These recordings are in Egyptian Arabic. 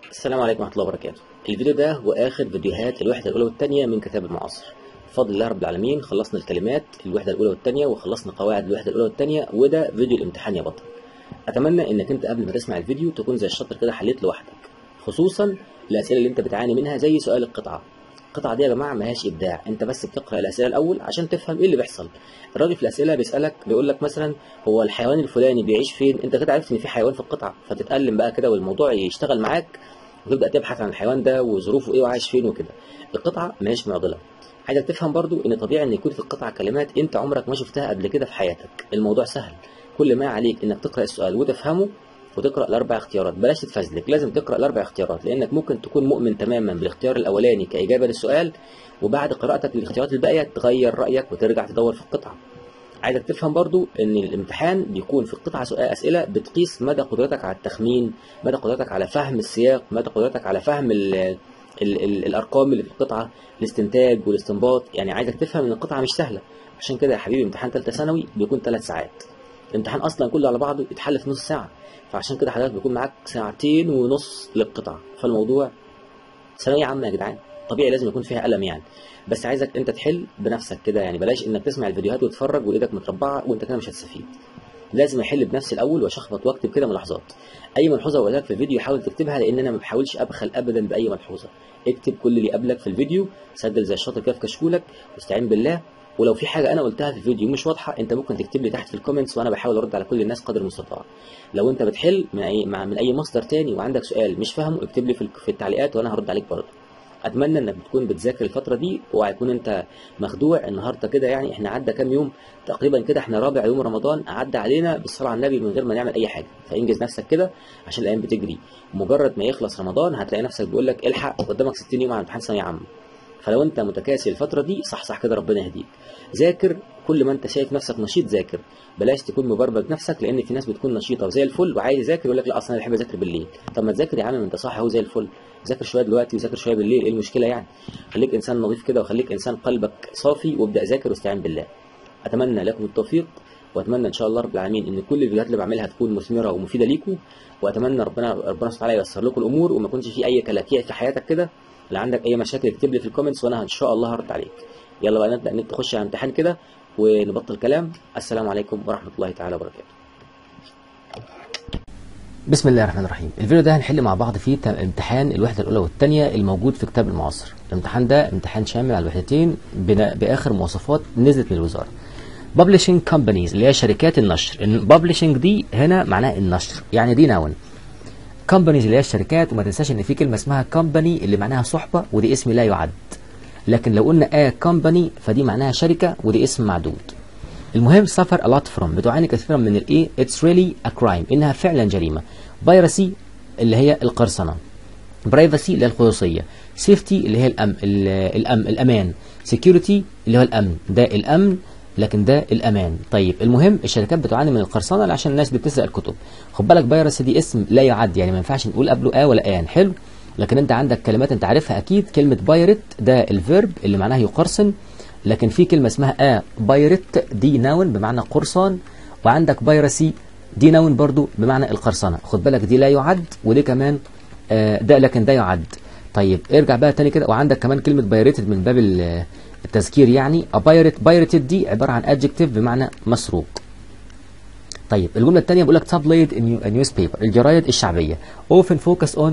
السلام عليكم ورحمة الله وبركاته الفيديو ده هو آخر فيديوهات الوحدة الأولى والثانية من كتاب المعاصر بفضل الله رب العالمين خلصنا الكلمات الوحدة الأولى والثانية وخلصنا قواعد الوحدة الأولى والثانية وده فيديو الامتحان يا بطل أتمنى إنك أنت قبل ما تسمع الفيديو تكون زي الشاطر كده حليت لوحدك خصوصا الأسئلة اللي أنت بتعاني منها زي سؤال القطعة القطعة دي يا جماعة ملهاش إبداع أنت بس بتقرأ الأسئلة الأول عشان تفهم إيه اللي بيحصل الراجل في الأسئلة بيسألك بيقول لك مثلا هو الحيوان الفلاني بيعيش فين أنت كده عرفت إن في حيوان في القطعة فتتألم بقى كده والموضوع يشتغل معاك وتبدا تبحث عن الحيوان ده وظروفه ايه وعايش فين وكده القطعه ماهيش معضله عايزك تفهم برضو ان طبيعي ان يكون في القطعه كلمات انت عمرك ما شفتها قبل كده في حياتك الموضوع سهل كل ما عليك انك تقرا السؤال وتفهمه وتقرا الاربع اختيارات بلاش تتفزلك لازم تقرا الاربع اختيارات لانك ممكن تكون مؤمن تماما بالاختيار الاولاني كاجابه للسؤال وبعد قراءتك للاختيارات الباقيه تغير رايك وترجع تدور في القطعه عايزك تفهم برضو ان الامتحان بيكون في القطعة سؤال اسئلة بتقيس مدى قدرتك على التخمين مدى قدرتك على فهم السياق مدى قدرتك على فهم ال ال ال الارقام اللي في القطعة الاستنتاج والاستنباط يعني عايزك تفهم ان القطعة مش سهلة عشان كده يا حبيبي امتحان ثالثة ثانوي بيكون ثلاث ساعات الامتحان اصلا كله على بعضه يتحل في نص ساعة فعشان كده حضرتك بيكون معاك ساعتين ونص للقطعة فالموضوع ثانوية عامة يا جدعان طبيعي لازم يكون فيها قلم يعني بس عايزك انت تحل بنفسك كده يعني بلاش انك تسمع الفيديوهات وتتفرج وايدك متربعه وانت كده مش هتستفيد لازم احل بنفسي الاول واشخبط واكتب كده ملاحظات اي ملحوظه بقولها لك في الفيديو حاول تكتبها لان انا ما بحاولش ابخل ابدا باي ملحوظه اكتب كل اللي قبلك في الفيديو سجل زي الشاطر كده في كشكولك واستعين بالله ولو في حاجه انا قلتها في الفيديو مش واضحه انت ممكن تكتب لي تحت في الكومنتس وانا بحاول ارد على كل الناس قدر المستطاع لو انت بتحل من اي مع من اي مصدر تاني وعندك سؤال مش فاهمه اكتب لي في في التعليقات وانا هرد عليك برضه اتمنى انك بتكون بتذاكر الفتره دي وهيكون انت مخدوع النهارده كده يعني احنا عدى كام يوم تقريبا كده احنا رابع يوم رمضان عدى علينا بالصلاه على النبي من غير ما نعمل اي حاجه فانجز نفسك كده عشان الايام بتجري مجرد ما يخلص رمضان هتلاقي نفسك بيقول لك الحق قدامك 60 يوم على امتحان ثانويه عامه فلو انت متكاسل الفتره دي صح صح كده ربنا يهديك ذاكر كل ما انت شايف نفسك نشيط ذاكر بلاش تكون مبرمج نفسك لان في ناس بتكون نشيطه وزي الفل وعايز يذاكر يقول لك لا اصلا انا بحب اذاكر بالليل طب ما تذاكر يا عم انت صاحي اهو زي الفل ذاكر شويه دلوقتي وذاكر شويه بالليل ايه المشكله يعني خليك انسان نظيف كده وخليك انسان قلبك صافي وابدا ذاكر واستعين بالله اتمنى لكم التوفيق واتمنى ان شاء الله رب العالمين ان كل الفيديوهات اللي بعملها تكون مثمره ومفيده ليكم واتمنى ربنا ربنا سبحانه وتعالى ييسر لكم الامور وما يكونش في اي كلاكيع في حياتك كده لو عندك اي مشاكل اكتب لي في الكومنتس وانا ان شاء الله هرد عليك يلا بقى نبدا نخش على الامتحان كده ونبطل كلام السلام عليكم ورحمه الله تعالى وبركاته بسم الله الرحمن الرحيم الفيديو ده هنحل مع بعض فيه امتحان الوحده الاولى والثانيه الموجود في كتاب المعاصر الامتحان ده امتحان شامل على الوحدتين باخر مواصفات نزلت من الوزاره ببلشنج كومبانيز اللي هي شركات النشر الببلشنج دي هنا معناها النشر يعني دي نون كومبانيز اللي هي الشركات وما تنساش ان في كلمه اسمها كومباني اللي معناها صحبه ودي اسم لا يعد لكن لو قلنا ا كومباني فدي معناها شركه ودي اسم معدود المهم سفر a lot from بتعاني كثيرا من الايه اتس ريلي ا كرايم انها فعلا جريمه بايرسي اللي هي القرصنه برايفسي اللي هي الخصوصيه سيفتي اللي هي الأم الأم الامان سكيورتي اللي هو الامن ده الامن لكن ده الامان طيب المهم الشركات بتعاني من القرصنه عشان الناس بتسرق الكتب خد بالك بايرسي دي اسم لا يعد يعني ما ينفعش نقول قبله ا ولا ان حلو لكن انت عندك كلمات انت عارفها اكيد كلمه بايرت ده الفيرب اللي معناه يقرصن لكن في كلمه اسمها ا بايرت دي ناون بمعنى قرصان وعندك بايرسي دي ناون برضو بمعنى القرصنه خد بالك دي لا يعد ودي كمان آه ده لكن ده يعد طيب ارجع بقى تاني كده وعندك كمان كلمه بايرتد من باب التذكير يعني بايرت بايرتد دي عباره عن ادجكتيف بمعنى مسروق طيب الجمله الثانيه بيقول لك تابليد نيوز بيبر الجرايد الشعبيه often focus on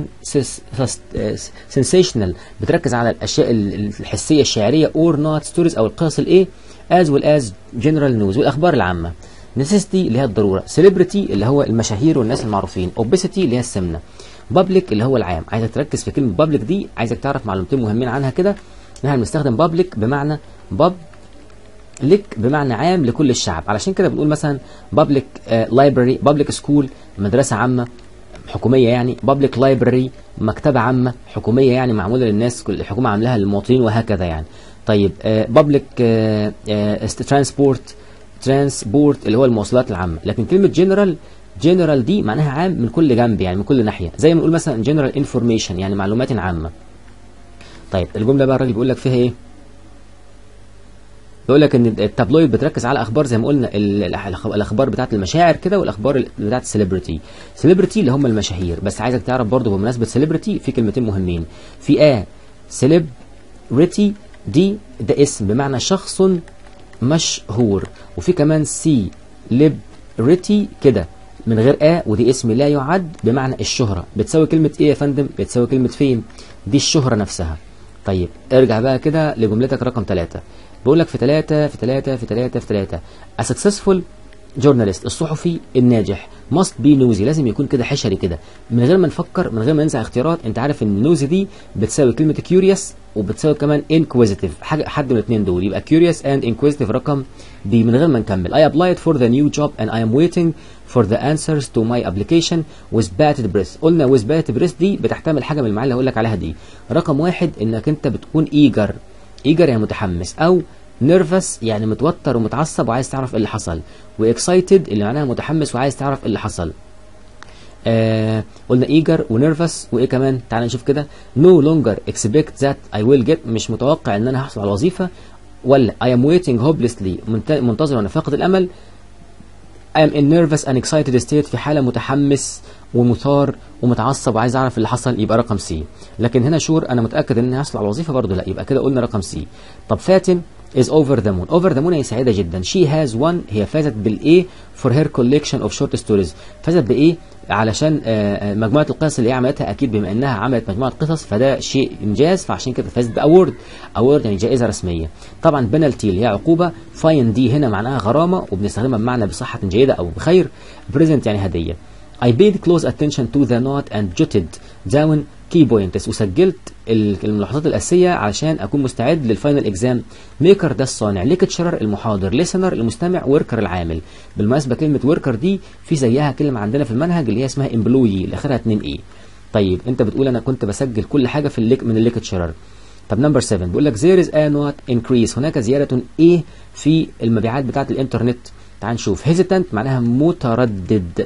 sensational بتركز على الاشياء الحسيه الشعريه or not stories او القصص الايه as well as general news والاخبار العامه necessity اللي هي الضروره celebrity اللي هو المشاهير والناس المعروفين obesity اللي هي السمنه public اللي هو العام عايزك تركز في كلمه public دي عايزك تعرف معلومتين مهمين عنها كده ان احنا بنستخدم public بمعنى pub لك بمعنى عام لكل الشعب علشان كده بنقول مثلا public library public school مدرسة عامة حكومية يعني public library مكتبة عامة حكومية يعني معمولة للناس كل الحكومة عاملاها للمواطنين وهكذا يعني طيب public transport transport اللي هو المواصلات العامة لكن كلمة general general دي معناها عام من كل جنب يعني من كل ناحية زي ما نقول مثلا general information يعني معلومات عامة طيب الجملة بقى الراجل بيقول لك فيها ايه بيقول لك ان التابلويد بتركز على اخبار زي ما قلنا ال- الأخ- الاخبار بتاعت المشاعر كده والاخبار ال- بتاعت السليبرتي سليبرتي اللي هم المشاهير بس عايزك تعرف برضو بمناسبه سليبرتي في كلمتين مهمين في ا سليبرتي دي ده اسم بمعنى شخص مشهور وفي كمان سي ليبرتي كده من غير ا ودي اسم لا يعد بمعنى الشهرة بتساوي كلمة ايه يا فندم بتساوي كلمة فين دي الشهرة نفسها طيب ارجع بقى كده لجملتك رقم ثلاثة بيقول لك في ثلاثة في ثلاثة في ثلاثة في ثلاثة a successful journalist الصحفي الناجح must be nosy لازم يكون كده حشري كده من غير ما نفكر من غير ما ننزع اختيارات انت عارف ان nosy دي بتساوي كلمة curious وبتساوي كمان inquisitive حاجة حد من الاثنين دول يبقى curious and inquisitive رقم دي من غير ما نكمل I applied for the new job and I am waiting for the answers to my application with bated breath قلنا with bated breath دي بتحتمل حاجة من المعاني اللي هقول لك عليها دي رقم واحد انك انت بتكون eager eager يعني متحمس او نيرفس يعني متوتر ومتعصب وعايز تعرف ايه اللي حصل واكسايتد اللي معناها متحمس وعايز تعرف ايه اللي حصل آه قلنا ايجر ونيرفس وايه كمان تعال نشوف كده نو لونجر اكسبكت ذات اي ويل جيت مش متوقع ان انا هحصل على وظيفه ولا اي ام ويتنج هوبلessly منتظر وانا فاقد الامل I am in nervous and excited state في حالة متحمس ومثار ومتعصب وعايز اعرف اللي حصل يبقى رقم سي لكن هنا شور انا متاكد ان هحصل على الوظيفه برضه لا يبقى كده قلنا رقم سي طب فاتن is over the moon over the moon هي سعيده جدا she has won هي فازت بالايه for her collection of short stories فازت بايه علشان آه، آه، مجموعه القصص اللي هي عملتها اكيد بما انها عملت مجموعه قصص فده شيء انجاز فعشان كده فازت باورد اوورد يعني جائزه رسميه طبعا بنالتي اللي هي عقوبه فاين دي هنا معناها غرامه وبنستخدمها بمعنى بصحه جيده او بخير بريزنت يعني هديه I paid close attention to the note and jotted down key points وسجلت ال- الملاحظات الأساسية علشان أكون مستعد للفاينل اكزام ميكر ده الصانع ليكتشرر المحاضر ليسنر المستمع وركر العامل بالمناسبة كلمة وركر دي في زيها كلمة عندنا في المنهج اللي هي اسمها امبلوي اللي آخرها 2 اي طيب انت بتقول انا كنت بسجل كل حاجة في الليك من الليكتشرر طب نمبر 7 بيقول لك there is a not increase هناك زيادة ايه في المبيعات بتاعة الانترنت تعال نشوف hesitant معناها متردد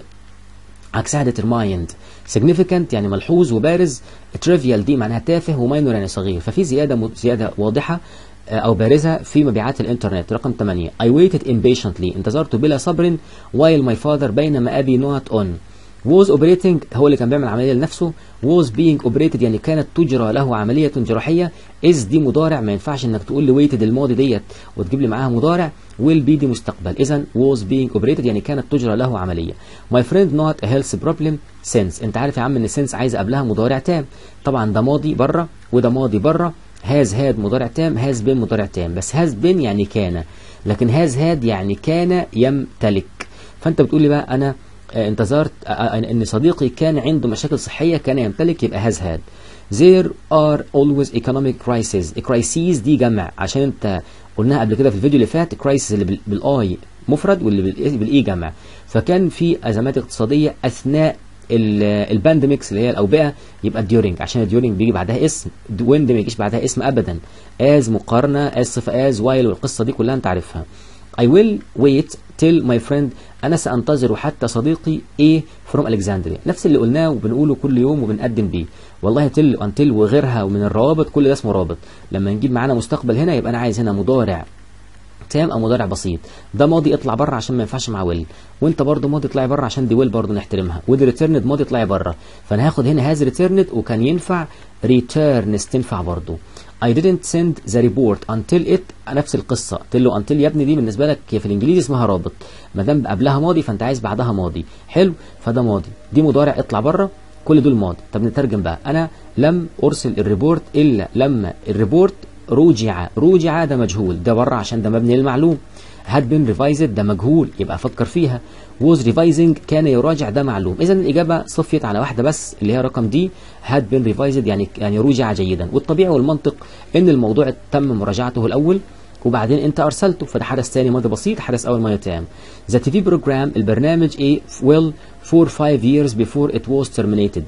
عكسها determined significant يعني ملحوظ وبارز trivial دي معناها تافه وماينور يعني صغير ففي زيادة م- زيادة واضحة آه، أو بارزة في مبيعات الإنترنت رقم 8 I waited impatiently انتظرت بلا صبر while my father بينما أبي not on was operating هو اللي كان بيعمل عملية لنفسه was being operated يعني كانت تجرى له عملية جراحية is دي مضارع ما ينفعش انك تقول لي waited الماضي ديت وتجيب لي معاها مضارع will be دي مستقبل اذا was being operated يعني كانت تجرى له عملية my friend not a health problem since انت عارف يا عم ان since عايز قبلها مضارع تام طبعا ده ماضي بره وده ماضي بره has had مضارع تام has been مضارع تام بس has been يعني كان لكن has had يعني كان يمتلك فانت بتقول لي بقى انا آه، انتظرت آه، آه، ان صديقي كان عنده مشاكل صحيه كان يمتلك يبقى has had there are always economic crises crises دي جمع عشان انت قلناها قبل كده في الفيديو اللي فات crisis اللي بال- بالاي مفرد واللي بال- بالاي جمع فكان في ازمات اقتصاديه اثناء البانديميكس اللي هي الاوبئه يبقى during عشان الديورنج بيجي بعدها اسم وين ما يجيش بعدها اسم ابدا as مقارنه as صفه as while والقصه دي كلها انت عارفها I will wait till my friend أنا سأنتظر حتى صديقي A from Alexandria نفس اللي قلناه وبنقوله كل يوم وبنقدم بيه والله till until وغيرها ومن الروابط كل ده اسمه رابط لما نجيب معانا مستقبل هنا يبقى أنا عايز هنا مضارع تام او مضارع بسيط ده ماضي اطلع بره عشان ما ينفعش مع ويل وانت برضو ماضي اطلعي بره عشان دي ويل برضو نحترمها ودي ريتيرند ماضي اطلعي بره فانا هاخد هنا هاز ريتيرند وكان ينفع ريتيرنز تنفع برضو I didn't send the report until it نفس القصة قلت له until يا ابني دي بالنسبة لك في الانجليزي اسمها رابط ما دام قبلها ماضي فانت عايز بعدها ماضي حلو فده ماضي دي مضارع اطلع بره كل دول ماضي طب نترجم بقى انا لم ارسل الريبورت الا لما الريبورت رجع رجع ده مجهول ده بره عشان ده مبني للمعلوم had been revised ده مجهول يبقى افكر فيها was revising كان يراجع ده معلوم اذا الاجابه صفيت على واحده بس اللي هي رقم دي had been revised يعني يعني رجع جيدا والطبيعي والمنطق ان الموضوع تم مراجعته الاول وبعدين انت ارسلته فده حدث ثاني ماضي بسيط حدث اول ماضي تام the TV program البرنامج ايه will for five years before it was terminated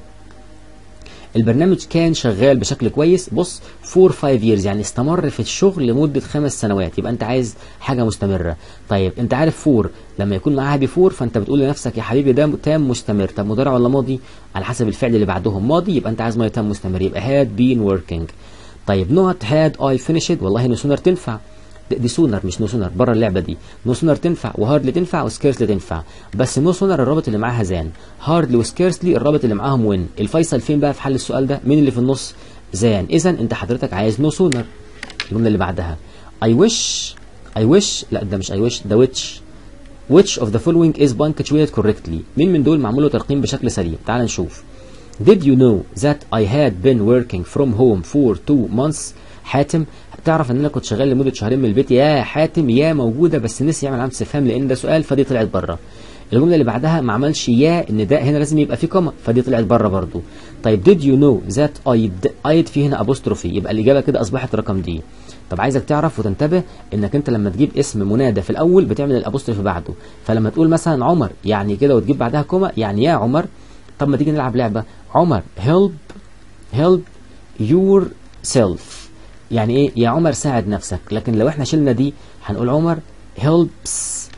البرنامج كان شغال بشكل كويس بص فور فايف ييرز يعني استمر في الشغل لمدة خمس سنوات يبقى انت عايز حاجة مستمرة طيب انت عارف فور لما يكون معاها بيفور فانت بتقول لنفسك يا حبيبي ده تام مستمر طب مضارع ولا ماضي على حسب الفعل اللي بعدهم ماضي يبقى انت عايز ماضي تام مستمر يبقى had been working طيب not had I finished والله no sooner تنفع دي سونر مش نو سونر بره اللعبه دي نو سونر تنفع وهاردلي تنفع وسكيرسلي تنفع بس نو سونر الرابط اللي معاها زان هاردلي وسكيرسلي الرابط اللي معاهم وين الفيصل فين بقى في حل السؤال ده مين اللي في النص زان اذا انت حضرتك عايز نو سونر الجمله اللي بعدها I wish I wish لا ده مش I wish ده which which of the following is punctuated correctly مين من دول معمول له ترقيم بشكل سليم تعال نشوف Did you know that I had been working from home for two months حاتم تعرف ان انا كنت شغال لمده شهرين من البيت يا حاتم يا موجوده بس نسي يعمل علامه استفهام لان ده سؤال فدي طلعت بره الجمله اللي بعدها ما عملش يا ان ده هنا لازم يبقى في كوما فدي طلعت بره برضو طيب did you know that I I في هنا apostrophe يبقى الاجابه كده اصبحت رقم دي طب عايزك تعرف وتنتبه انك انت لما تجيب اسم منادى في الاول بتعمل الابوستروفي بعده فلما تقول مثلا عمر يعني كده وتجيب بعدها كوما يعني يا عمر طب ما تيجي نلعب لعبه عمر help help yourself يعني ايه يا عمر ساعد نفسك لكن لو احنا شلنا دي هنقول عمر helps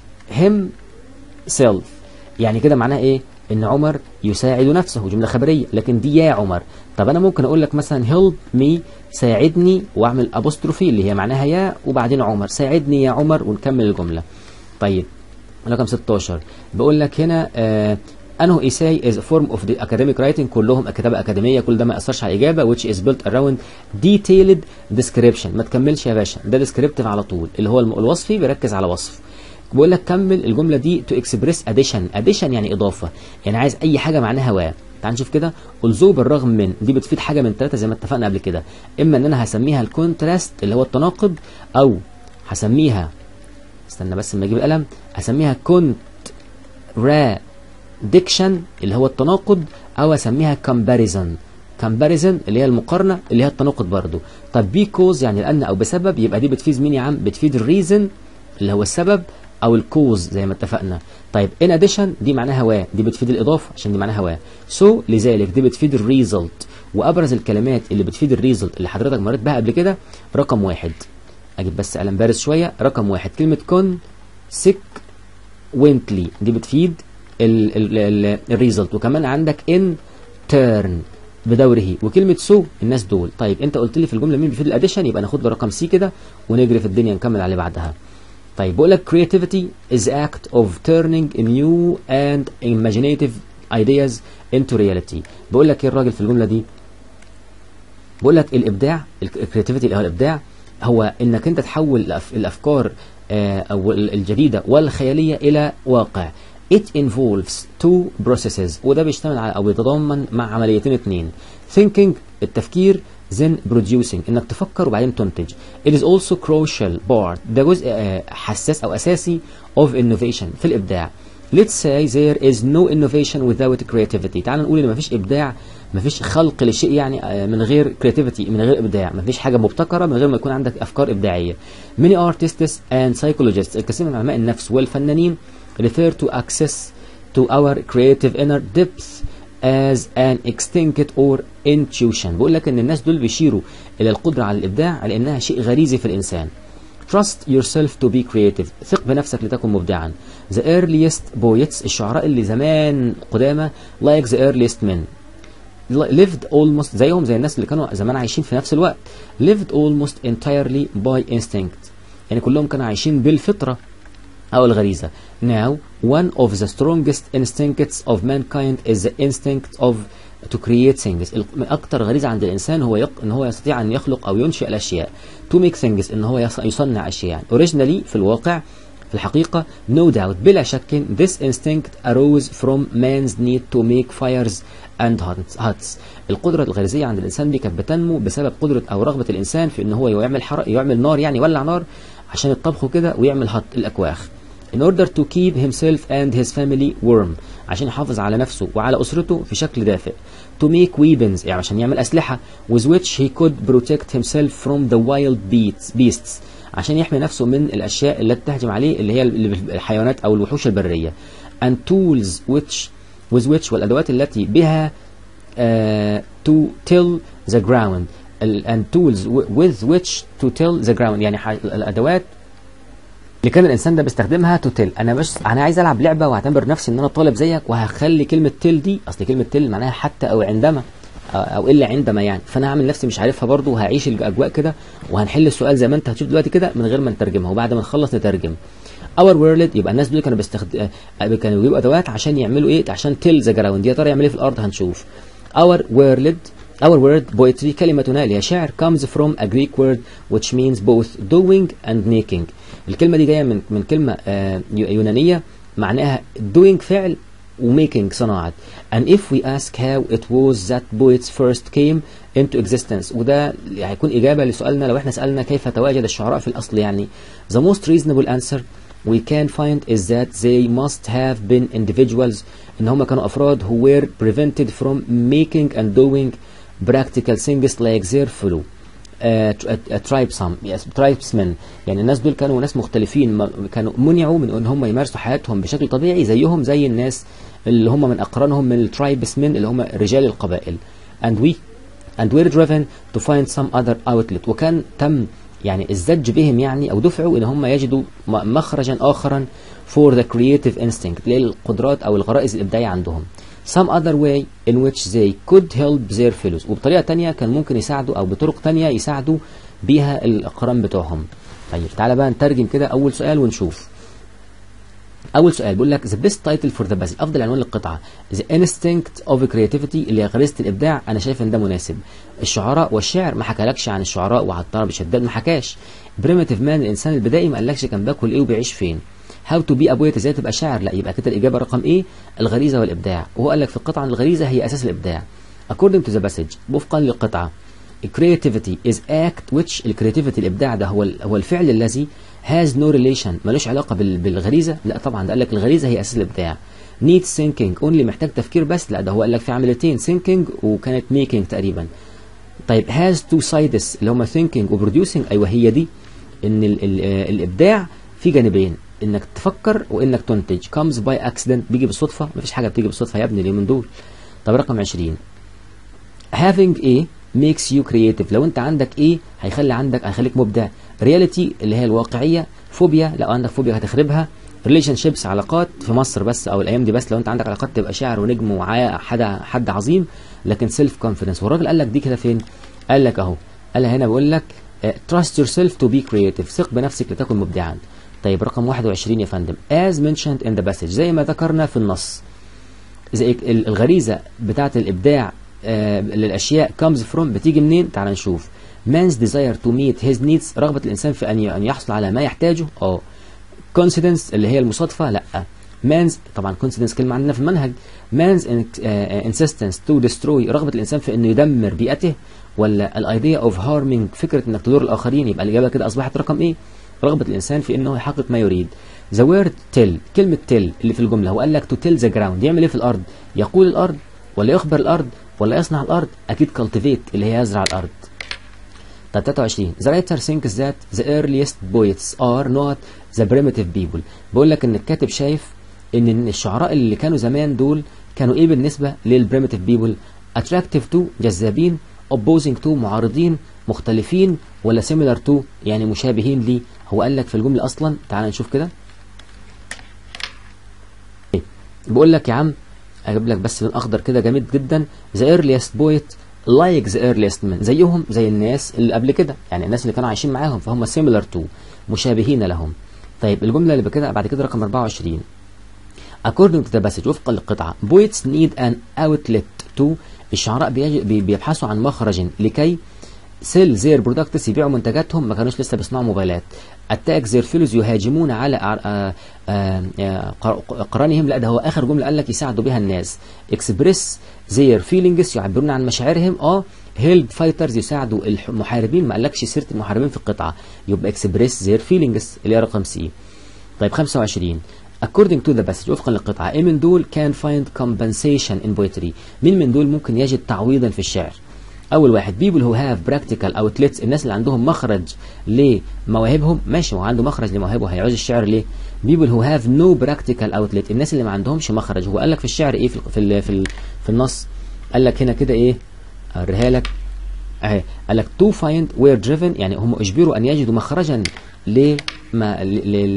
himself يعني كده معناها ايه ان عمر يساعد نفسه جمله خبريه لكن دي يا عمر طب انا ممكن اقول لك مثلا help me ساعدني واعمل ابوستروفي اللي هي معناها يا وبعدين عمر ساعدني يا عمر ونكمل الجمله طيب رقم 16 بقول لك هنا آه انه ايساي از فورم اوف ذا اكاديميك رايتنج كلهم كتابه اكاديميه كل ده ما ياثرش على الاجابه which is built around detailed description ما تكملش يا باشا ده descriptive على طول اللي هو الوصفي بيركز على وصف بقول لك كمل الجمله دي تو اكسبريس اديشن اديشن يعني اضافه يعني عايز اي حاجه معناها و تعال نشوف كده الزو بالرغم من دي بتفيد حاجه من ثلاثه زي ما اتفقنا قبل كده اما ان انا هسميها الكونتراست اللي هو التناقض او هسميها استنى بس لما اجيب القلم هسميها كونت را ديكشن اللي هو التناقض او اسميها كومباريزون كومباريزون اللي هي المقارنه اللي هي التناقض برضو طب بيكوز يعني لان او بسبب يبقى دي بتفيد مين يا عم بتفيد الريزن اللي هو السبب او الكوز زي ما اتفقنا طيب ان اديشن دي معناها و دي بتفيد الاضافه عشان دي معناها و سو so, لذلك دي بتفيد الريزلت وابرز الكلمات اللي بتفيد الريزلت اللي حضرتك مريت بها قبل كده رقم واحد اجيب بس قلم بارز شويه رقم واحد كلمه كون سيك وينتلي دي بتفيد الريزلت وكمان عندك ان تيرن بدوره وكلمه سو الناس دول طيب انت قلت لي في الجمله مين بيفيد الاديشن يبقى ناخد له رقم سي كده ونجري في الدنيا نكمل عليه بعدها طيب بقول لك creativity is act of turning new and imaginative ideas into reality بقول لك ايه الراجل في الجمله دي بقول لك الابداع الكرياتيفيتي اللي هو الابداع هو انك انت تحول الافكار او الجديده والخياليه الى واقع it involves two processes وده بيشتمل على او بيتضمن مع عمليتين اتنين thinking التفكير then producing انك تفكر وبعدين تنتج it is also crucial part ده جزء حساس او اساسي of innovation في الابداع let's say there is no innovation without creativity تعال نقول ان مفيش ابداع مفيش خلق لشيء يعني من غير creativity من غير ابداع مفيش حاجه مبتكره من غير ما يكون عندك افكار ابداعيه many artists and psychologists الكثير من علماء النفس والفنانين refer to access to our creative inner depth as an instinct or intuition بقول لك ان الناس دول بيشيروا الى القدره على الابداع على انها شيء غريزي في الانسان trust yourself to be creative ثق بنفسك لتكن مبدعا the earliest poets الشعراء اللي زمان قدامى like the earliest men lived almost زيهم زي الناس اللي كانوا زمان عايشين في نفس الوقت lived almost entirely by instinct يعني كلهم كانوا عايشين بالفطره أو الغريزة. Now, one of the strongest instincts of mankind is the instinct of to create things. أكتر غريزة عند الإنسان هو يق... إن هو يستطيع أن يخلق أو ينشئ الأشياء. To make things إن هو يص... يصنع أشياء. Originally في الواقع في الحقيقة no doubt بلا شك this instinct arose from man's need to make fires and huts. القدرة الغريزية عند الإنسان دي كانت بتنمو بسبب قدرة أو رغبة الإنسان في إن هو يعمل حرق يعمل نار يعني يولع نار عشان الطبخ كده ويعمل هط الأكواخ. in order to keep himself and his family warm عشان يحافظ على نفسه وعلى أسرته في شكل دافئ to make weapons يعني عشان يعمل أسلحة with which he could protect himself from the wild beasts, beasts عشان يحمي نفسه من الأشياء التي تهجم عليه اللي هي الحيوانات أو الوحوش البرية and tools which with which والأدوات التي بها uh, to till the ground and tools with which to till the ground يعني الأدوات اللي كان الانسان ده بيستخدمها تو تيل انا بس انا عايز العب لعبه واعتبر نفسي ان انا طالب زيك وهخلي كلمه تيل دي اصل كلمه تيل معناها حتى او عندما او الا عندما يعني فانا هعمل نفسي مش عارفها برضو وهعيش الاجواء كده وهنحل السؤال زي ما انت هتشوف دلوقتي كده من غير ما نترجمها وبعد ما نخلص نترجم اور وورلد يبقى الناس دول كانوا بيستخد... كانوا بيجيبوا ادوات عشان يعملوا ايه عشان تيل ذا جراوند يا ترى يعمل ايه في الارض هنشوف اور وورلد Our word poetry كلمتنا اللي هي شعر comes from a Greek word which means both doing and making الكلمة دي جاية من من كلمة آه يونانية معناها doing فعل وmaking صناعة and if we ask how it was that poets first came into existence وده هيكون إجابة لسؤالنا لو احنا سألنا كيف تواجد الشعراء في الأصل يعني the most reasonable answer we can find is that they must have been individuals إن هم كانوا أفراد who were prevented from making and doing practical things like their fellow uh, tribesmen yes, tribesmen يعني الناس دول كانوا ناس مختلفين كانوا منعوا من ان هم يمارسوا حياتهم بشكل طبيعي زيهم زي الناس اللي هم من اقرانهم من الترايبسمن اللي هم رجال القبائل and we and were driven to find some other outlet وكان تم يعني الزج بهم يعني او دفعوا ان هم يجدوا مخرجا اخرا for the creative instinct للقدرات او الغرائز الابداعيه عندهم some other way in which they could help their fellows وبطريقة تانية كان ممكن يساعدوا أو بطرق تانية يساعدوا بيها الأقران بتوعهم طيب تعالى بقى نترجم كده أول سؤال ونشوف أول سؤال بيقول لك the best title for the passage أفضل عنوان للقطعة the instinct of creativity اللي هي غريزة الإبداع أنا شايف إن ده مناسب الشعراء والشعر ما حكالكش عن الشعراء وعن الطرب شداد ما حكاش primitive man الإنسان البدائي ما قالكش كان باكل إيه وبيعيش فين هاو تو بي ابويت ازاي تبقى شاعر لا يبقى كده الاجابه رقم ايه الغريزه والابداع وهو قال لك في القطعه الغريزه هي اساس الابداع according to the passage وفقا للقطعه creativity is act which الكرياتيفيتي الابداع ده هو هو الفعل الذي has no relation ملوش علاقه بالغريزه لا طبعا ده قال لك الغريزه هي اساس الابداع need thinking only محتاج تفكير بس لا ده هو قال لك في عمليتين thinking وكانت making تقريبا طيب has two sides اللي هما thinking و producing ايوه هي دي ان ال ال الابداع في جانبين انك تفكر وانك تنتج comes by accident بيجي بالصدفه مفيش حاجه بتيجي بالصدفه يا ابني اليومين دول طب رقم 20 having a makes you creative لو انت عندك ايه هيخلي عندك هيخليك مبدع رياليتي اللي هي الواقعيه فوبيا لو عندك فوبيا هتخربها ريليشن شيبس علاقات في مصر بس او الايام دي بس لو انت عندك علاقات تبقى شاعر ونجم ومعاه حد حد عظيم لكن سيلف كونفيدنس والراجل قال لك دي كده فين قال لك اهو قال هنا بيقول لك trust yourself to be creative ثق بنفسك لتكن مبدعا طيب رقم 21 يا فندم as mentioned in the passage زي ما ذكرنا في النص زي الغريزة بتاعة الإبداع آه للأشياء comes from بتيجي منين تعال نشوف man's desire to meet his needs رغبة الإنسان في أن أن يحصل على ما يحتاجه اه coincidence اللي هي المصادفة لا man's طبعا coincidence كلمة عندنا في المنهج man's insistence to destroy رغبة الإنسان في أنه يدمر بيئته ولا الايديا اوف هارمينج فكرة انك تضر الآخرين يبقى الإجابة كده أصبحت رقم إيه رغبة الإنسان في أنه يحقق ما يريد the word tell كلمة tell اللي في الجملة هو قال لك to tell the ground يعمل إيه في الأرض يقول الأرض ولا يخبر الأرض ولا يصنع الأرض أكيد cultivate اللي هي يزرع الأرض طب 23 the writer thinks that the earliest poets are not the primitive people بيقول لك ان الكاتب شايف ان الشعراء اللي كانوا زمان دول كانوا ايه بالنسبه للبريمتيف بيبل attractive to جذابين opposing to معارضين مختلفين ولا similar to يعني مشابهين ليه هو قال لك في الجمله اصلا تعال نشوف كده بيقول لك يا عم اجيب لك بس لون اخضر كده جامد جدا the earliest poet like the earliest men زيهم زي الناس اللي قبل كده يعني الناس اللي كانوا عايشين معاهم فهم similar to مشابهين لهم طيب الجملة اللي بكده بعد كده رقم 24 according to the passage وفقا للقطعة poets need an outlet to الشعراء بيبحثوا عن مخرج لكي سيل زير برودكتس يبيعوا منتجاتهم ما كانوش لسه بيصنعوا موبايلات اتاك زير فيلوز يهاجمون على آآ آآ قرانهم لا ده هو اخر جمله قال لك يساعدوا بها الناس اكسبريس زير فيلينجز يعبرون عن مشاعرهم اه هيلب فايترز يساعدوا المحاربين ما قالكش سيره المحاربين في القطعه يبقى اكسبريس زير فيلينجز اللي هي رقم سي طيب 25 according to the passage وفقا للقطعه ايه من دول can find compensation in poetry مين من دول ممكن يجد تعويضا في الشعر اول واحد people who have practical outlets الناس اللي عندهم مخرج لمواهبهم ماشي هو عنده مخرج لمواهبه هيعوز الشعر ليه people who have no practical outlet الناس اللي ما عندهمش مخرج هو قال لك في الشعر ايه في في ال في, ال في النص قال لك هنا كده ايه اوريها لك اهي قال لك to find were driven يعني هم اجبروا ان يجدوا مخرجا لما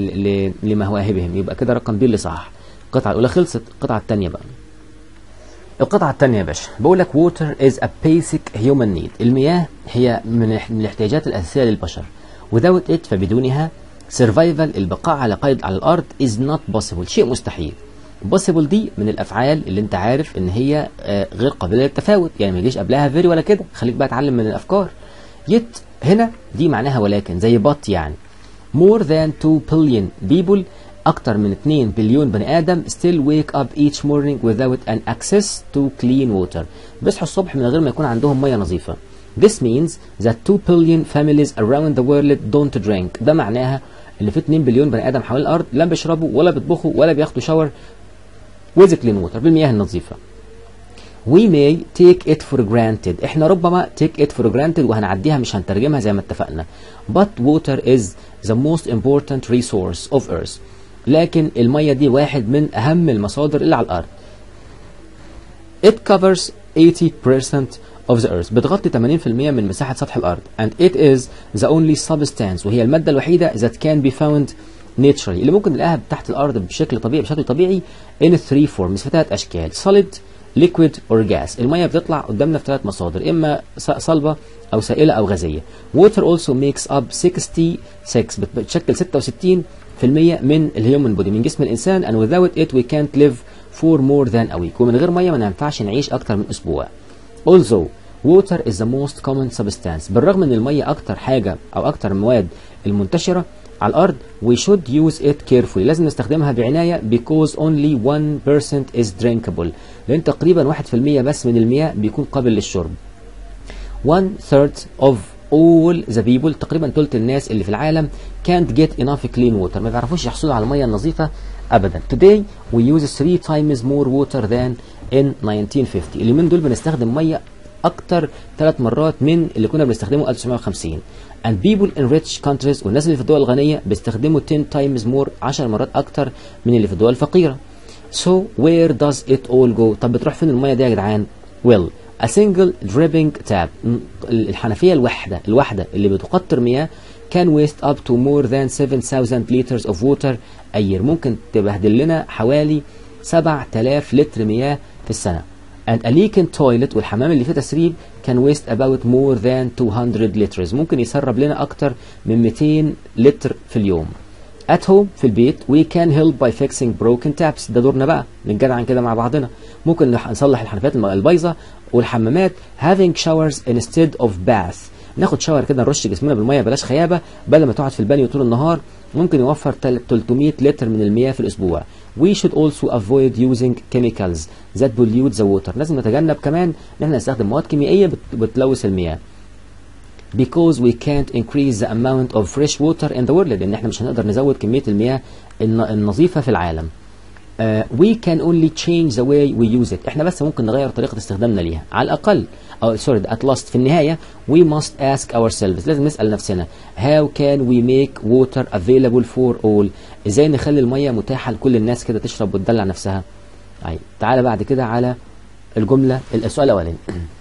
لمواهبهم يبقى كده رقم بي اللي صح القطعه الاولى خلصت القطعه الثانيه بقى القطعة الثانية يا باشا بقول لك water is a basic human need المياه هي من من الاحتياجات الأساسية للبشر without it فبدونها survival البقاء على قيد على الأرض is not possible شيء مستحيل possible دي من الأفعال اللي أنت عارف إن هي آه، غير قابلة للتفاوت يعني ما يجيش قبلها very ولا كده خليك بقى اتعلم من الأفكار yet هنا دي معناها ولكن زي but يعني more than 2 billion people أكتر من 2 بليون بني آدم still wake up each morning without an access to clean water بيصحوا الصبح من غير ما يكون عندهم مية نظيفة This means that 2 billion families around the world don't drink ده معناها إن في 2 بليون بني آدم حوالين الأرض لا بيشربوا ولا بيطبخوا ولا بياخدوا شاور with clean water بالمياه النظيفة We may take it for granted احنا ربما take it for granted وهنعديها مش هنترجمها زي ما اتفقنا but water is the most important resource of earth لكن المية دي واحد من أهم المصادر اللي على الأرض It covers 80% of the earth بتغطي 80% من مساحة سطح الأرض and it is the only substance وهي المادة الوحيدة that can be found naturally اللي ممكن نلاقيها تحت الأرض بشكل طبيعي بشكل طبيعي in three forms في ثلاث أشكال solid liquid or gas المية بتطلع قدامنا في ثلاث مصادر إما ص- صلبة أو سائلة أو غازية water also makes up 66 بت- بتشكل 66 في المية من الهيومن بودي من جسم الإنسان and without it we can't live for more than a week ومن غير مية ما ينفعش نعيش أكتر من أسبوع Also, water is the most common substance. بالرغم ان المية اكتر حاجة او اكتر المواد المنتشرة على الارض we should use it carefully. لازم نستخدمها بعناية because only 1% is drinkable. لان تقريبا 1% بس من المياه بيكون قابل للشرب. one third of all the people تقريبا ثلث الناس اللي في العالم can't get enough clean water ما بيعرفوش يحصلوا على المية النظيفة ابدا today we use three times more water than in 1950 اليومين دول بنستخدم مية اكتر ثلاث مرات من اللي كنا بنستخدمه 1950 and people in rich countries والناس اللي في الدول الغنية بيستخدموا 10 times more 10 مرات اكتر من اللي في الدول الفقيرة So where does it all go؟ طب بتروح فين المية دي يا جدعان؟ Well, a single dripping tap م- الحنفية الواحدة الواحدة اللي بتقطر مياه can waste up to more than 7000 liters of water a year ممكن تبهدل لنا حوالي 7000 لتر مياه في السنة and a leaking toilet والحمام اللي فيه تسريب can waste about more than 200 liters ممكن يسرب لنا أكتر من 200 لتر في اليوم At home في البيت we can help by fixing broken taps ده دورنا بقى نتجدعن كده مع بعضنا ممكن نح- نصلح الحنفيات الم- البايظة والحمامات having showers instead of bath ناخد شاور كده نرش جسمنا بالميه بلاش خيابه بدل ما تقعد في البانيو طول النهار ممكن يوفر تل- 300 لتر من المياه في الاسبوع we should also avoid using chemicals that pollute the water لازم نتجنب كمان ان احنا نستخدم مواد كيميائيه بت- بتلوث المياه because we can't increase the amount of fresh water in the world لان احنا مش هنقدر نزود كميه المياه الن- النظيفه في العالم Uh, we can only change the way we use it احنا بس ممكن نغير طريقة استخدامنا ليها على الأقل أو سوري at last في النهاية we must ask ourselves لازم نسأل نفسنا how can we make water available for all ازاي نخلي المية متاحة لكل الناس كده تشرب وتدلع نفسها طيب تعالى بعد كده على الجملة السؤال الأولاني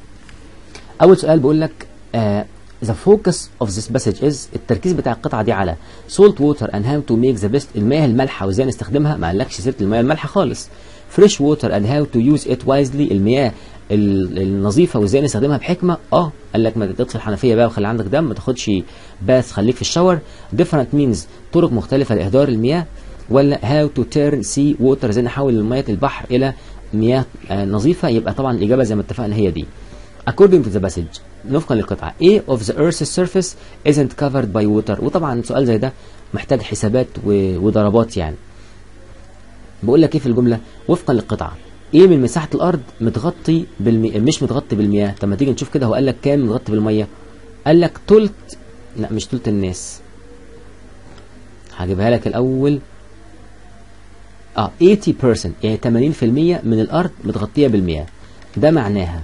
أول سؤال بيقول لك آه the focus of this passage is التركيز بتاع القطعة دي على salt water and how to make the best المياه المالحة وازاي نستخدمها ما قالكش سيرة المياه المالحة خالص fresh water and how to use it wisely المياه ال- النظيفة وازاي نستخدمها بحكمة اه قال لك ما تطفي الحنفية بقى وخلي عندك دم ما تاخدش باث خليك في الشاور different means طرق مختلفة لإهدار المياه ولا how to turn sea water ازاي نحول مياه البحر إلى مياه آه، نظيفة يبقى طبعا الإجابة زي ما اتفقنا هي دي according to the passage وفقا للقطعة A of the earth's surface isn't covered by water وطبعا سؤال زي ده محتاج حسابات و- وضربات يعني بقول لك ايه في الجملة وفقا للقطعة ايه من مساحة الارض متغطي بالمي... مش متغطي بالمياه طب ما تيجي نشوف كده هو قال لك كام متغطي بالمية قال لك تلت لا مش تلت الناس هجيبها لك الاول اه 80% يعني 80% من الارض متغطية بالمياه ده معناها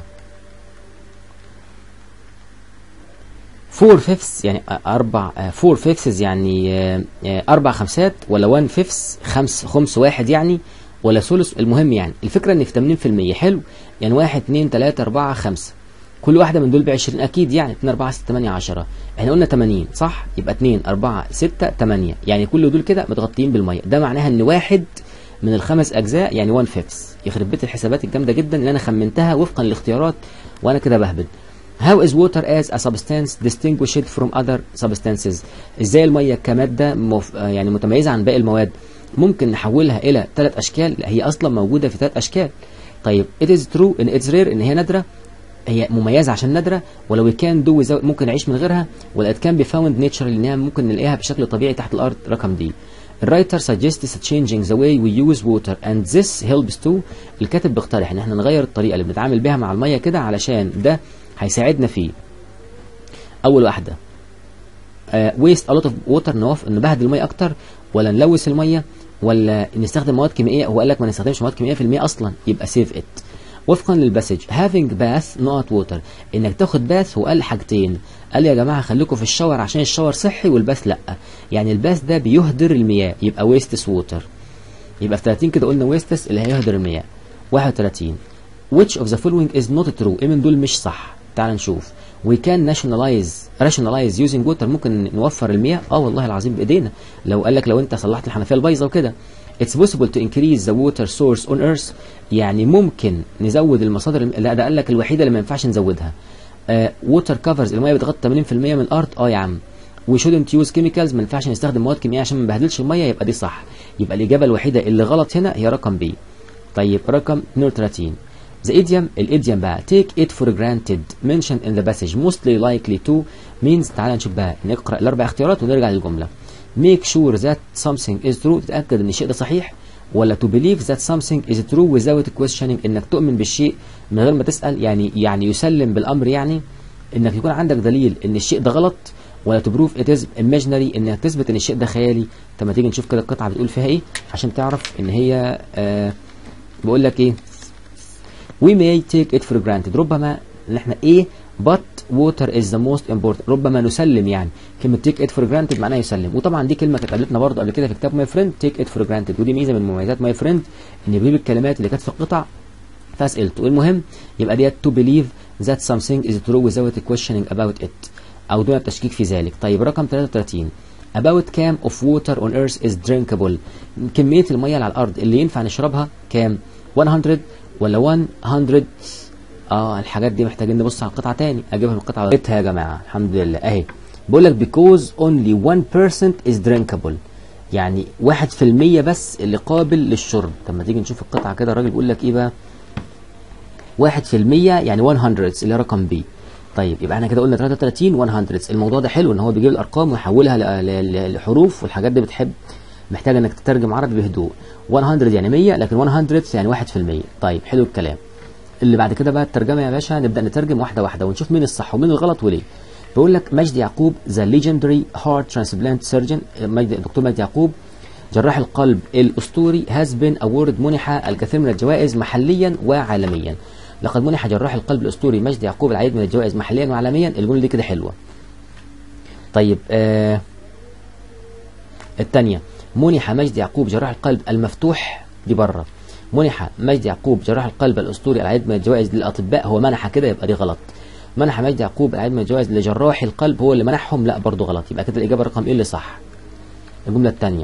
4 فيفثs يعني أربع 4 فيفثs يعني آه، آه، أربع خمسات ولا 1 فيفثs خمس خمس واحد يعني ولا ثلث المهم يعني الفكرة إن في 80% حلو يعني 1 2 3 4 5 كل واحدة من دول ب 20 أكيد يعني 2 4 6 8 10 احنا قلنا 80 صح يبقى 2 4 6 8 يعني كل دول كده متغطيين بالمية ده معناها إن واحد من الخمس اجزاء يعني 1 فيفث يخرب بيت الحسابات الجامده جدا اللي انا خمنتها وفقا للاختيارات وانا كده بهبد How is water as a substance distinguished from other substances؟ ازاي الميه كماده مف... يعني متميزه عن باقي المواد؟ ممكن نحولها الى ثلاث اشكال لا هي اصلا موجوده في ثلاث اشكال. طيب it is true ان it's rare ان هي نادره هي مميزه عشان نادره ولا we can do without ممكن نعيش من غيرها ولا it can be found naturally انها ممكن نلاقيها بشكل طبيعي تحت الارض رقم دي. الرايتر suggests changing the way we use water and this helps too الكاتب بيقترح ان احنا نغير الطريقه اللي بنتعامل بيها مع الميه كده علشان ده هيساعدنا فيه اول واحده ويست ا لوت اوف ووتر نوف نبهدل الميه اكتر ولا نلوث الميه ولا نستخدم مواد كيميائيه هو قال لك ما نستخدمش مواد كيميائيه في المياه اصلا يبقى سيف ات وفقا للباسج having bath not water انك تاخد باث وقال حاجتين قال يا جماعه خليكم في الشاور عشان الشاور صحي والباث لا يعني الباث ده بيهدر المياه يبقى ويستس ووتر يبقى في 30 كده قلنا ويستس اللي هيهدر المياه 31 which of the following is not true ايه من دول مش صح تعال نشوف we can nationalize rationalize using water ممكن نوفر المياه اه والله العظيم بايدينا لو قال لك لو انت صلحت الحنفيه البايظه وكده it's possible to increase the water source on earth يعني ممكن نزود المصادر الم... لا ده قال لك الوحيده اللي ما ينفعش نزودها uh, water covers الميه بتغطي 80% من الارض اه يا عم we shouldn't use chemicals ما ينفعش نستخدم مواد كيميائيه عشان ما نبهدلش الميه يبقى دي صح يبقى الاجابه الوحيده اللي غلط هنا هي رقم بي طيب رقم 32 The idiom الإيديوم بقى take it for granted mentioned in the passage mostly likely to means تعال نشوف بقى نقرأ الأربع اختيارات ونرجع للجملة make sure that something is true تتأكد إن الشيء ده صحيح ولا to believe that something is true without questioning إنك تؤمن بالشيء من غير ما تسأل يعني يعني يسلم بالأمر يعني إنك يكون عندك دليل إن الشيء ده غلط ولا to prove it is imaginary إنك تثبت إن الشيء ده خيالي طب ما تيجي نشوف كده القطعة بتقول فيها إيه عشان تعرف إن هي آه بقول لك إيه we may take it for granted ربما ان احنا ايه but water is the most important ربما نسلم يعني كلمة take it for granted معناها يسلم وطبعا دي كلمة كانت قابلتنا برضه قبل كده في كتاب my friend take it for granted ودي ميزة من مميزات my friend ان بيجيب الكلمات اللي كانت في القطع في اسئلته المهم يبقى ديت to believe that something is true without questioning about it او دون التشكيك في ذلك طيب رقم 33 about كام of water on earth is drinkable كمية المية اللي على الأرض اللي ينفع نشربها كام 100 ولا 100 اه الحاجات دي محتاجين نبص على القطعه تاني اجيبها من القطعه لقيتها يا جماعه الحمد لله اهي بقول لك because only 1% is drinkable يعني 1% بس اللي قابل للشرب طب ما تيجي نشوف القطعه كده الراجل بيقول لك ايه بقى 1% يعني 100 اللي رقم بي طيب يبقى احنا كده قلنا 33 100 الموضوع ده حلو ان هو بيجيب الارقام ويحولها لحروف والحاجات دي بتحب محتاج انك تترجم عربي بهدوء 100 يعني 100 لكن 100 يعني 1% طيب حلو الكلام اللي بعد كده بقى الترجمه يا باشا نبدا نترجم واحده واحده ونشوف مين الصح ومين الغلط وليه بيقول لك مجدي يعقوب ذا ليجندري هارت ترانسبلانت سيرجن الدكتور مجدي يعقوب جراح القلب الاسطوري هاز بين اوورد منح الكثير من الجوائز محليا وعالميا لقد منح جراح القلب الاسطوري مجدي يعقوب العديد من الجوائز محليا وعالميا الجمله دي كده حلوه طيب آه الثانيه منح مجدي يعقوب جراح القلب المفتوح دي بره منح مجدي يعقوب جراح القلب الاسطوري العديد من الجوائز للاطباء هو منح كده يبقى دي غلط منح مجدي يعقوب العديد من الجوائز لجراح القلب هو اللي منحهم لا برضه غلط يبقى كده الاجابه رقم ايه اللي صح الجمله الثانيه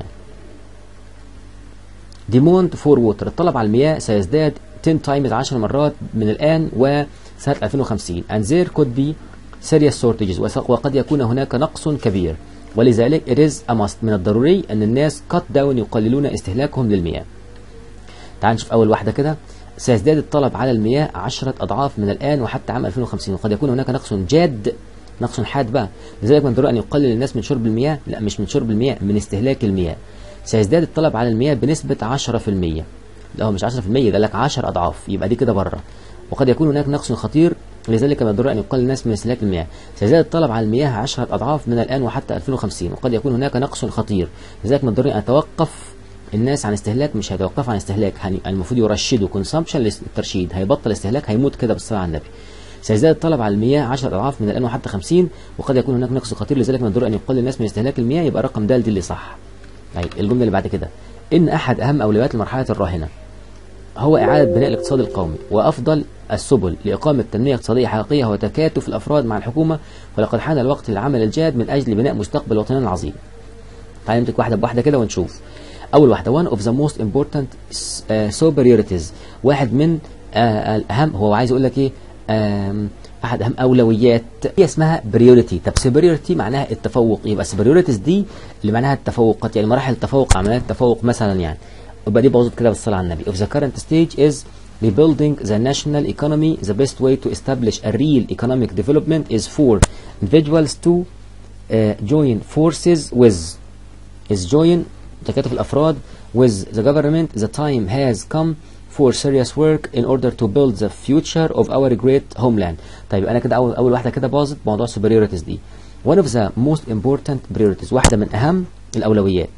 ديموند فور ووتر الطلب على المياه سيزداد 10 تايمز 10 مرات من الان وسنه 2050 and there could be serious shortages وقد يكون هناك نقص كبير ولذلك it is a must من الضروري أن الناس cut down يقللون استهلاكهم للمياه تعال نشوف أول واحدة كده سيزداد الطلب على المياه عشرة أضعاف من الآن وحتى عام 2050 وقد يكون هناك نقص جاد نقص حاد بقى لذلك من الضروري أن يقلل الناس من شرب المياه لا مش من شرب المياه من استهلاك المياه سيزداد الطلب على المياه بنسبة 10% لا هو مش 10% ده لك 10 أضعاف يبقى دي كده بره وقد يكون هناك نقص خطير لذلك من الضروري أن يقلل الناس من استهلاك المياه سيزداد الطلب على المياه 10 أضعاف من الآن وحتى 2050 وقد يكون هناك نقص خطير لذلك من الضروري أن يتوقف الناس عن استهلاك مش هيتوقفوا عن استهلاك يعني المفروض يرشدوا كونسامشن للترشيد هيبطل استهلاك هيموت كده بالصلاة على النبي سيزداد الطلب على المياه 10 أضعاف من الآن وحتى 50 وقد يكون هناك نقص خطير لذلك من الضروري أن يقلل الناس من استهلاك المياه يبقى رقم د دي اللي صح طيب الجملة اللي بعد كده إن أحد أهم أولويات المرحلة الراهنة هو إعادة بناء الاقتصاد القومي وأفضل السبل لإقامة تنمية اقتصادية حقيقية هو تكاتف الأفراد مع الحكومة ولقد حان الوقت للعمل الجاد من أجل بناء مستقبل وطننا العظيم. تعالى نمسك واحدة بواحدة كده ونشوف. اول واحده one of the most important uh, superiorities واحد من uh, الاهم هو عايز يقول لك ايه um, احد اهم اولويات هي اسمها بريوريتي طب سوبريوريتي معناها التفوق يبقى سوبريوريتيز دي اللي معناها التفوقات يعني مراحل التفوق عمليات التفوق مثلا يعني يبقى دي باظت كده بالصلاه على النبي of the current stage is rebuilding the national economy the best way to establish a real economic development is for individuals to uh, join forces with is join تكاتف الافراد with the government the time has come for serious work in order to build the future of our great homeland طيب انا كده اول اول واحده كده باظت موضوع superiorities دي one of the most important priorities واحده من اهم الاولويات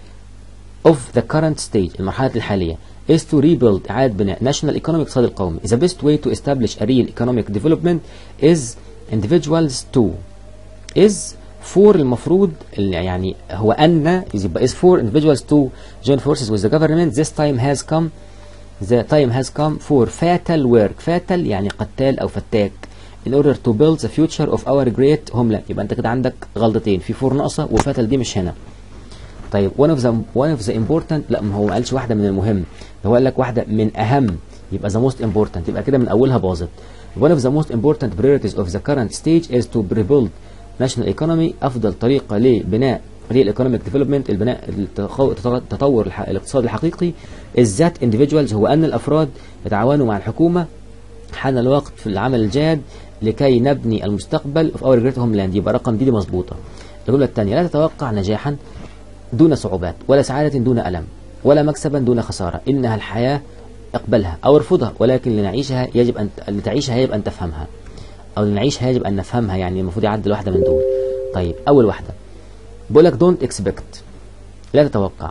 of the current stage المرحله الحاليه is to rebuild إعادة بناء national economic اقتصاد القومي the best way to establish a real economic development is individuals to is for المفروض اللي يعني هو أن يبقى is for individuals to join forces with the government this time has come the time has come for fatal work fatal يعني قتال أو فتاك in order to build the future of our great homeland يبقى أنت كده عندك غلطتين في فور ناقصة وفاتل دي مش هنا طيب one of the one of the important لا ما هو ما قالش واحده من المهم هو قال لك واحده من اهم يبقى the most important يبقى كده من اولها باظت one of the most important priorities of the current stage is to rebuild national economy افضل طريقه لبناء real economic development البناء التطور الاقتصادي الحقيقي is that individuals هو ان الافراد يتعاونوا مع الحكومه حان الوقت في العمل الجاد لكي نبني المستقبل في اور جريت هوملاند يبقى رقم دي, دي مظبوطه الجمله الثانيه لا تتوقع نجاحا دون صعوبات ولا سعادة دون ألم ولا مكسبا دون خسارة إنها الحياة اقبلها أو ارفضها ولكن لنعيشها يجب أن لتعيشها يجب أن تفهمها أو لنعيشها يجب أن نفهمها يعني المفروض يعدل واحدة من دول طيب أول واحدة بقول لك don't expect لا تتوقع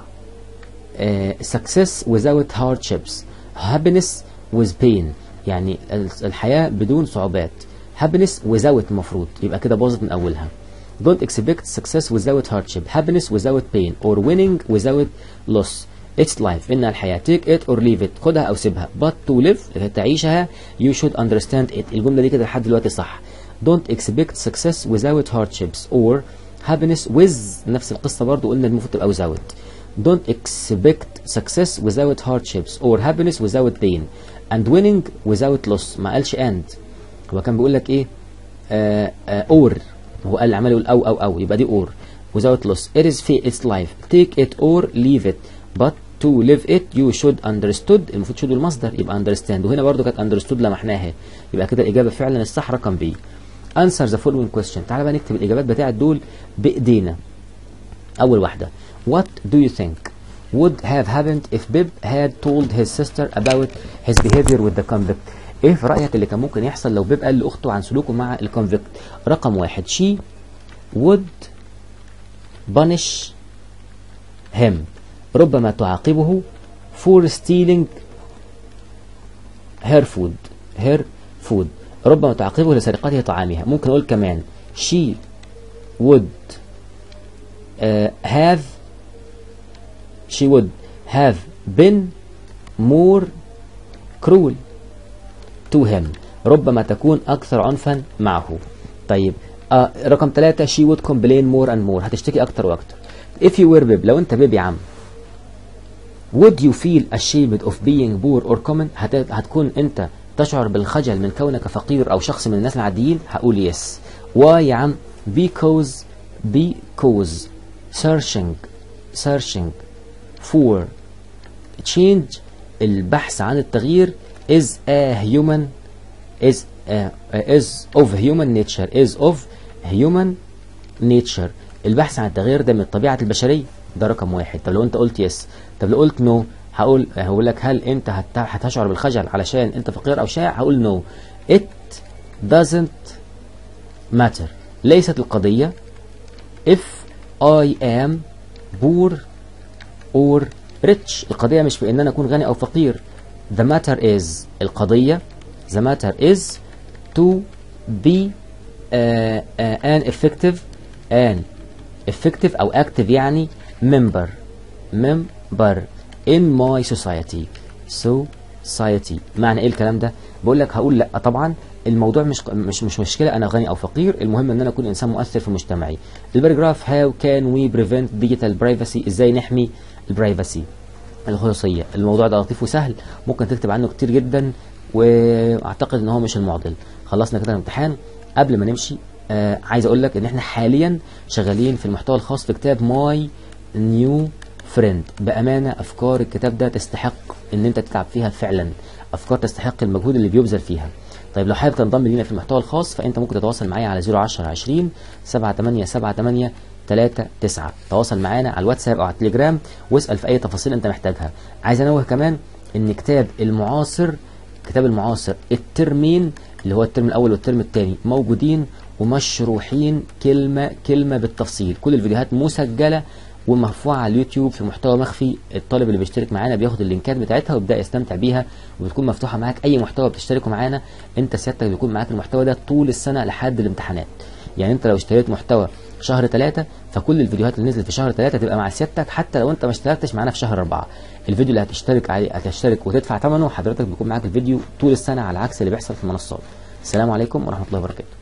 uh, success without hardships happiness with pain يعني الحياة بدون صعوبات happiness without المفروض يبقى كده باظت من أولها Don't expect success without hardship, happiness without pain, or winning without loss. It's life. إن الحياة. Take it or leave it. خدها أو سيبها. But to live, تعيشها, you should understand it. الجملة دي كده لحد دلوقتي صح. Don't expect success without hardships or happiness with نفس القصة برضو قلنا المفروض تبقى without. Don't expect success without hardships or happiness without pain and winning without loss. ما قالش and. هو كان بيقول لك إيه؟ آه آه or هو قال عمال يقول او او او يبقى دي اور without loss it is fate it's life take it or leave it but to live it you should understood المفروض should المصدر يبقى understand وهنا برضو كانت understood لمحناها يبقى كده الإجابة فعلا الصح رقم بي answer the following question تعالى بقى نكتب الإجابات بتاعت دول بإيدينا أول واحدة what do you think would have happened if Bib had told his sister about his behavior with the convict ايه في رايك اللي كان ممكن يحصل لو بيب قال لاخته عن سلوكه مع الكونفكت رقم واحد she would punish him ربما تعاقبه for stealing her food her food ربما تعاقبه لسرقته طعامها ممكن اقول كمان she would uh, have she would have been more cruel to him ربما تكون أكثر عنفا معه طيب آه رقم ثلاثة she would complain more and more هتشتكي أكتر وأكتر if you were بيب لو أنت بيب يا عم would you feel ashamed of being poor or common هت... هتكون أنت تشعر بالخجل من كونك فقير أو شخص من الناس العاديين هقول yes why يا عم because because searching searching for change البحث عن التغيير is a human is a, is of human nature is of human nature البحث عن التغيير ده من الطبيعة البشرية ده رقم واحد طب لو انت قلت يس طب لو قلت نو هقول هقول لك هل انت هت- هتشعر بالخجل علشان انت فقير او شائع هقول نو it doesn't matter ليست القضية if I am poor or rich القضية مش في ان انا اكون غني او فقير the matter is القضية the matter is to be uh, uh, an effective an effective او active يعني member member in my society so سايتي معنى ايه الكلام ده بقول لك هقول لا طبعا الموضوع مش مش مش مشكله انا غني او فقير المهم ان انا اكون انسان مؤثر في مجتمعي الباراجراف هاو كان وي بريفنت ديجيتال برايفسي ازاي نحمي البرايفسي الخصوصيه الموضوع ده لطيف وسهل ممكن تكتب عنه كتير جدا واعتقد ان هو مش المعضل خلصنا كده الامتحان قبل ما نمشي آه عايز اقول لك ان احنا حاليا شغالين في المحتوى الخاص في كتاب ماي نيو فريند بامانه افكار الكتاب ده تستحق ان انت تتعب فيها فعلا افكار تستحق المجهود اللي بيبذل فيها طيب لو حابب تنضم لينا في المحتوى الخاص فانت ممكن تتواصل معايا على 010 20 7878 3 9 تواصل معانا على الواتساب او على التليجرام واسال في اي تفاصيل انت محتاجها عايز انوه كمان ان كتاب المعاصر كتاب المعاصر الترمين اللي هو الترم الاول والترم الثاني موجودين ومشروحين كلمه كلمه بالتفصيل كل الفيديوهات مسجله ومرفوعه على اليوتيوب في محتوى مخفي الطالب اللي بيشترك معانا بياخد اللينكات بتاعتها ويبدا يستمتع بيها وبتكون مفتوحه معاك اي محتوى بتشتركوا معانا انت سيادتك بيكون معاك المحتوى ده طول السنه لحد الامتحانات يعني انت لو اشتريت محتوى شهر ثلاثة فكل الفيديوهات اللي نزلت في شهر ثلاثة تبقى مع سيادتك حتى لو انت ما اشتركتش معانا في شهر أربعة الفيديو اللي هتشترك عليه هتشترك وتدفع ثمنه حضرتك بيكون معاك الفيديو طول السنة على عكس اللي بيحصل في المنصات السلام عليكم ورحمة الله وبركاته